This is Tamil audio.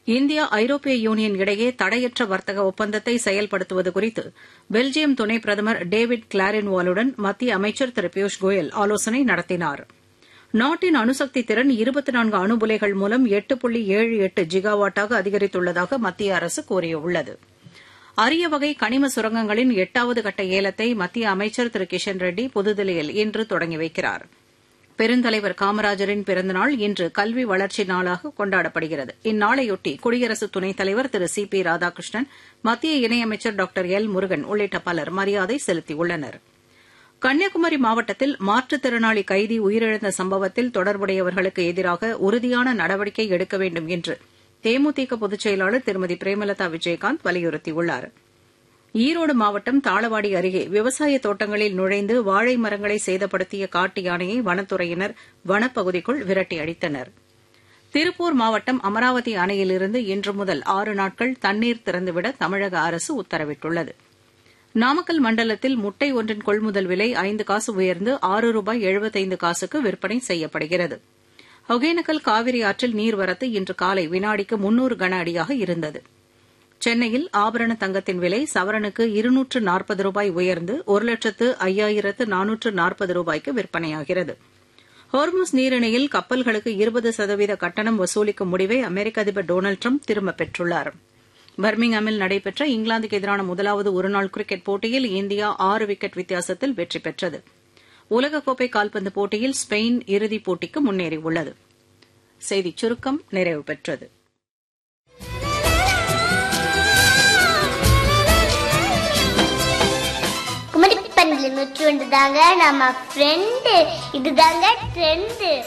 இந்தியா ஐரோப்பிய யூனியன் இடையே தடையற்ற வர்த்தக ஒப்பந்தத்தை செயல்படுத்துவது குறித்து பெல்ஜியம் துணை பிரதமர் டேவிட் கிளாரின்வாலுடன் மத்திய அமைச்சர் திரு பியூஷ் கோயல் ஆலோசனை நடத்தினார் நாட்டின் அணுசக்தி திறன் இருபத்தி நான்கு அணுபுலைகள் மூலம் எட்டு புள்ளி ஏழு எட்டு ஜிகாவாட்டாக அதிகரித்துள்ளதாக மத்திய அரசு கூறியுள்ளது அரிய வகை கனிம சுரங்கங்களின் எட்டாவது கட்ட ஏலத்தை மத்திய அமைச்சர் திரு கிஷன் ரெட்டி புதுதில்லியில் இன்று தொடங்கி வைக்கிறார் பெருந்தலைவர் காமராஜரின் பிறந்தநாள் இன்று கல்வி வளர்ச்சி நாளாக கொண்டாடப்படுகிறது இந்நாளையொட்டி குடியரசு துணைத் தலைவர் திரு சி பி ராதாகிருஷ்ணன் மத்திய இணையமைச்சர் டாக்டர் எல் முருகன் உள்ளிட்ட பலர் மரியாதை செலுத்தியுள்ளனர் கன்னியாகுமரி மாவட்டத்தில் மாற்றுத்திறனாளி கைதி உயிரிழந்த சம்பவத்தில் தொடர்புடையவர்களுக்கு எதிராக உறுதியான நடவடிக்கை எடுக்க வேண்டும் என்று தேமுதிக பொதுச் செயலாளர் திருமதி பிரேமலதா விஜயகாந்த் வலியுறுத்தியுள்ளார் ஈரோடு மாவட்டம் தாளவாடி அருகே விவசாய தோட்டங்களில் நுழைந்து வாழை மரங்களை சேதப்படுத்திய காட்டு யானையை வனத்துறையினர் வனப்பகுதிக்குள் விரட்டி அடித்தனர் திருப்பூர் மாவட்டம் அமராவதி அணையிலிருந்து இன்று முதல் ஆறு நாட்கள் தண்ணீர் திறந்துவிட தமிழக அரசு உத்தரவிட்டுள்ளது நாமக்கல் மண்டலத்தில் முட்டை ஒன்றின் கொள்முதல் விலை ஐந்து காசு உயர்ந்து ஆறு ரூபாய் எழுபத்தைந்து காசுக்கு விற்பனை செய்யப்படுகிறது ஒகேனக்கல் காவிரி ஆற்றில் நீர்வரத்து இன்று காலை வினாடிக்கு முன்னூறு கன அடியாக இருந்தது சென்னையில் ஆபரண தங்கத்தின் விலை சவரனுக்கு இருநூற்று நாற்பது ரூபாய் உயர்ந்து ஒரு லட்சத்து ஐயாயிரத்து நானூற்று நாற்பது ரூபாய்க்கு விற்பனையாகிறது ஹோர்முஸ் நீரிணையில் கப்பல்களுக்கு இருபது சதவீத கட்டணம் வசூலிக்கும் முடிவை அமெரிக்க அதிபர் டொனால்டு ட்ரம்ப் திரும்பப் பெற்றுள்ளார் பர்மிங்ஹாமில் நடைபெற்ற இங்கிலாந்துக்கு எதிரான முதலாவது ஒருநாள் கிரிக்கெட் போட்டியில் இந்தியா ஆறு விக்கெட் வித்தியாசத்தில் வெற்றி பெற்றது உலகக்கோப்பை கால்பந்து போட்டியில் ஸ்பெயின் இறுதிப் போட்டிக்கு முன்னேறியுள்ளது செய்திச் சுருக்கம் நிறைவு பெற்றது குமரி பண்டில் நூற்றி ஒன்று தாங்க நம்ம ஃப்ரெண்டு இதுதாங்க ட்ரெண்டு